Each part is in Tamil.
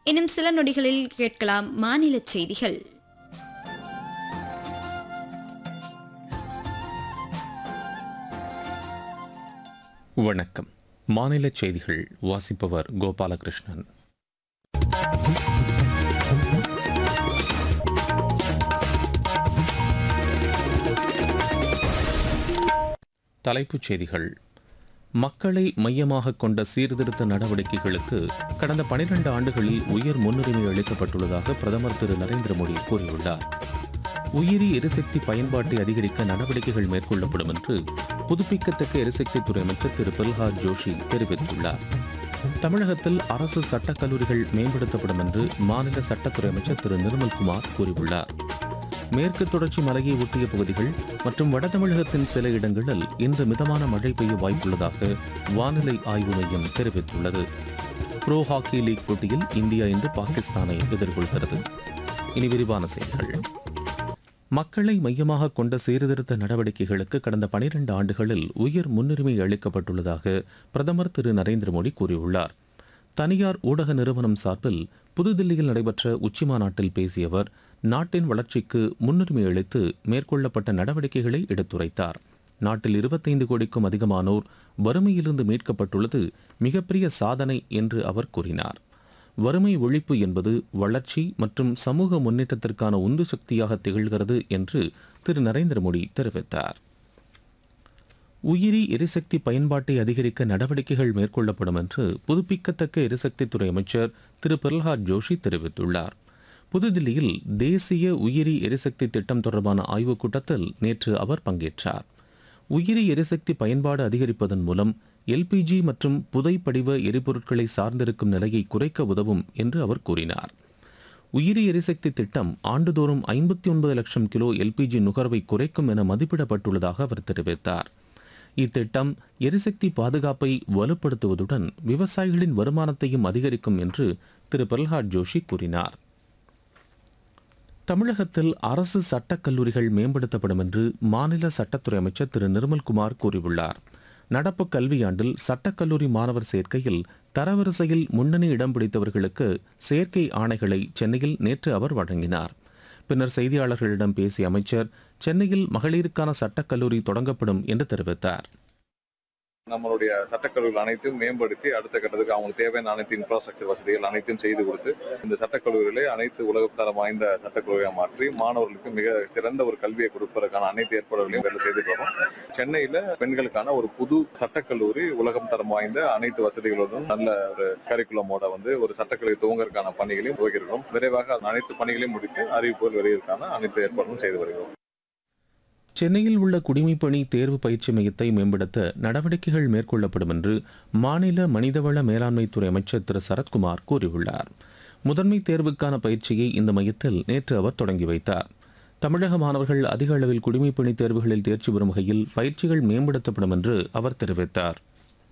இன்னும் சில நொடிகளில் கேட்கலாம் மாநில செய்திகள் வணக்கம் மாநில செய்திகள் வாசிப்பவர் கோபாலகிருஷ்ணன் தலைப்புச் செய்திகள் மக்களை மையமாக கொண்ட சீர்திருத்த நடவடிக்கைகளுக்கு கடந்த 12 ஆண்டுகளில் உயர் முன்னுரிமை அளிக்கப்பட்டுள்ளதாக பிரதமர் திரு நரேந்திர மோடி கூறியுள்ளார் உயிரி எரிசக்தி பயன்பாட்டை அதிகரிக்க நடவடிக்கைகள் மேற்கொள்ளப்படும் என்று புதுப்பிக்கத்தக்க எரிசக்தித்துறை அமைச்சர் திரு பிரல்ஹாத் ஜோஷி தெரிவித்துள்ளார் தமிழகத்தில் அரசு சட்டக் கல்லூரிகள் மேம்படுத்தப்படும் என்று மாநில சட்டத்துறை அமைச்சர் திரு நிர்மல்குமார் கூறியுள்ளார் மேற்கு தொடர்ச்சி மலையை ஒட்டிய பகுதிகள் மற்றும் வட தமிழகத்தின் சில இடங்களில் இன்று மிதமான மழை பெய்ய வாய்ப்புள்ளதாக வானிலை ஆய்வு மையம் தெரிவித்துள்ளது ப்ரோ ஹாக்கி லீக் போட்டியில் இந்தியா இன்று பாகிஸ்தானை எதிர்கொள்கிறது இனி விரிவான செய்திகள் மக்களை மையமாக கொண்ட சீர்திருத்த நடவடிக்கைகளுக்கு கடந்த 12 ஆண்டுகளில் உயர் முன்னுரிமை அளிக்கப்பட்டுள்ளதாக பிரதமர் திரு நரேந்திர மோடி கூறியுள்ளார் தனியார் ஊடக நிறுவனம் சார்பில் புதுதில்லியில் நடைபெற்ற உச்சிமாநாட்டில் பேசிய அவர் நாட்டின் வளர்ச்சிக்கு முன்னுரிமை அளித்து மேற்கொள்ளப்பட்ட நடவடிக்கைகளை எடுத்துரைத்தார் நாட்டில் 25 கோடிக்கும் அதிகமானோர் வறுமையிலிருந்து மீட்கப்பட்டுள்ளது மிகப்பெரிய சாதனை என்று அவர் கூறினார் வறுமை ஒழிப்பு என்பது வளர்ச்சி மற்றும் சமூக முன்னேற்றத்திற்கான உந்து சக்தியாக திகழ்கிறது என்று திரு நரேந்திர மோடி தெரிவித்தார் உயிரி எரிசக்தி பயன்பாட்டை அதிகரிக்க நடவடிக்கைகள் மேற்கொள்ளப்படும் என்று புதுப்பிக்கத்தக்க எரிசக்தித்துறை அமைச்சர் திரு பிரல்ஹாத் ஜோஷி தெரிவித்துள்ளார் புதுதில்லியில் தேசிய உயிரி எரிசக்தி திட்டம் தொடர்பான ஆய்வுக் கூட்டத்தில் நேற்று அவர் பங்கேற்றார் உயிரி எரிசக்தி பயன்பாடு அதிகரிப்பதன் மூலம் எல்பிஜி மற்றும் புதைப்படிவ எரிபொருட்களை சார்ந்திருக்கும் நிலையை குறைக்க உதவும் என்று அவர் கூறினார் உயிரி எரிசக்தி திட்டம் ஆண்டுதோறும் ஐம்பத்தி ஒன்பது லட்சம் கிலோ எல்பிஜி நுகர்வை குறைக்கும் என மதிப்பிடப்பட்டுள்ளதாக அவர் தெரிவித்தார் இத்திட்டம் எரிசக்தி பாதுகாப்பை வலுப்படுத்துவதுடன் விவசாயிகளின் வருமானத்தையும் அதிகரிக்கும் என்று திரு பிரல்ஹாத் ஜோஷி கூறினார் தமிழகத்தில் அரசு சட்டக் கல்லூரிகள் மேம்படுத்தப்படும் என்று மாநில சட்டத்துறை அமைச்சர் திரு நிர்மல்குமார் கூறியுள்ளார் நடப்பு கல்வியாண்டில் சட்டக்கல்லூரி மாணவர் சேர்க்கையில் தரவரிசையில் முன்னணி இடம் பிடித்தவர்களுக்கு சேர்க்கை ஆணைகளை சென்னையில் நேற்று அவர் வழங்கினார் பின்னர் செய்தியாளர்களிடம் பேசிய அமைச்சர் சென்னையில் மகளிருக்கான சட்டக்கல்லூரி தொடங்கப்படும் என்று தெரிவித்தார் நம்மளுடைய சட்டக்கல்லூரிகள் அனைத்தையும் மேம்படுத்தி அடுத்த கட்டத்துக்கு அவங்களுக்கு தேவையான அனைத்து இன்ஃப்ராஸ்ட்ரக்சர் வசதிகள் அனைத்தையும் செய்து கொடுத்து இந்த சட்டக்கல்லூரிகளை அனைத்து உலகத்தரம் வாய்ந்த சட்டக்கல்லூரியாக மாற்றி மாணவர்களுக்கு மிக சிறந்த ஒரு கல்வியை கொடுப்பதற்கான அனைத்து ஏற்பாடுகளையும் வேலை செய்துட்டு வரோம் சென்னையில பெண்களுக்கான ஒரு புது சட்டக்கல்லூரி உலகம் தரம் வாய்ந்த அனைத்து வசதிகளுடன் நல்ல ஒரு கரிக்குலமோட வந்து ஒரு சட்டக்கல்லூரி துவங்கறதுக்கான பணிகளையும் துவங்கியிருக்கிறோம் விரைவாக அந்த அனைத்து பணிகளையும் முடித்து அறிவிப்புகள் வெளியிற்கான அனைத்து ஏற்பாடுகளும் செய்து வருகிறோம் சென்னையில் உள்ள குடிமைப்பணி தேர்வு பயிற்சி மையத்தை மேம்படுத்த நடவடிக்கைகள் மேற்கொள்ளப்படும் என்று மாநில மனிதவள மேலாண்மைத்துறை அமைச்சர் திரு சரத்குமார் கூறியுள்ளார் முதன்மை தேர்வுக்கான பயிற்சியை இந்த மையத்தில் நேற்று அவர் தொடங்கி வைத்தார் தமிழக மாணவர்கள் அதிக அளவில் குடிமைப்பணி தேர்வுகளில் தேர்ச்சி பெறும் வகையில் பயிற்சிகள் மேம்படுத்தப்படும் என்று அவர் தெரிவித்தார்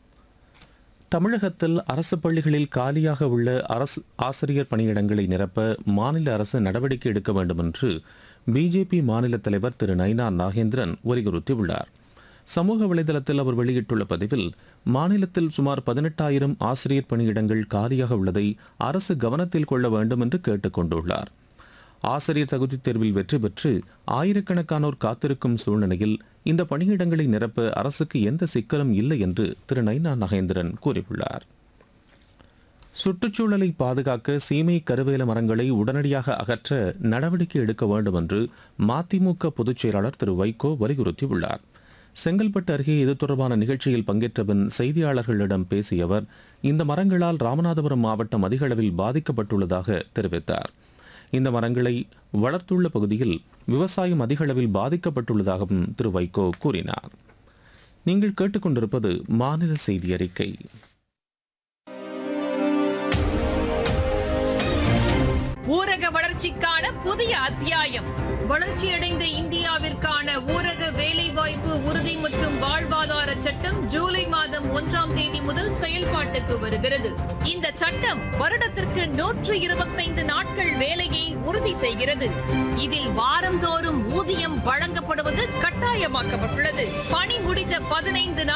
தமிழகத்தில் அரசு பள்ளிகளில் காலியாக உள்ள அரசு ஆசிரியர் பணியிடங்களை நிரப்ப மாநில அரசு நடவடிக்கை எடுக்க வேண்டும் என்று பிஜேபி மாநில தலைவர் திரு நைனா நாகேந்திரன் வலியுறுத்தியுள்ளார் சமூக வலைதளத்தில் அவர் வெளியிட்டுள்ள பதிவில் மாநிலத்தில் சுமார் பதினெட்டாயிரம் ஆசிரியர் பணியிடங்கள் காலியாக உள்ளதை அரசு கவனத்தில் கொள்ள வேண்டும் என்று கேட்டுக் கொண்டுள்ளார் ஆசிரியர் தகுதித் தேர்வில் வெற்றி பெற்று ஆயிரக்கணக்கானோர் காத்திருக்கும் சூழ்நிலையில் இந்த பணியிடங்களை நிரப்ப அரசுக்கு எந்த சிக்கலும் இல்லை என்று திரு நைனா நகேந்திரன் கூறியுள்ளார் சுற்றுச்சூழலை பாதுகாக்க சீமை கருவேல மரங்களை உடனடியாக அகற்ற நடவடிக்கை எடுக்க வேண்டும் என்று மதிமுக பொதுச் செயலாளர் திரு வைகோ வலியுறுத்தியுள்ளார் செங்கல்பட்டு அருகே இது தொடர்பான நிகழ்ச்சியில் பங்கேற்ற பின் செய்தியாளர்களிடம் பேசிய அவர் இந்த மரங்களால் ராமநாதபுரம் மாவட்டம் அதிக அளவில் பாதிக்கப்பட்டுள்ளதாக தெரிவித்தார் இந்த மரங்களை வளர்த்துள்ள பகுதியில் விவசாயம் அதிக அளவில் பாதிக்கப்பட்டுள்ளதாகவும் திரு வைகோ கூறினார் நீங்கள் கேட்டுக்கொண்டிருப்பது மாநில செய்தி அறிக்கை ஊரக வளர்ச்சிக்கான புதிய அத்தியாயம் வளர்ச்சியடைந்த இந்தியாவிற்கான ஊரக வேலைவாய்ப்பு உறுதி மற்றும் வாழ்வாதார சட்டம் ஜூலை மாதம் ஒன்றாம் தேதி முதல் செயல்பாட்டுக்கு வருகிறது இந்த சட்டம் வருடத்திற்கு நூற்று இருபத்தைந்து நாட்கள் வேலையை உறுதி செய்கிறது இதில் வாரந்தோறும் ஊதியம் வழங்கப்படுவது கட்டாயமாக்கப்பட்டுள்ளது பணி முடிந்த பதினைந்து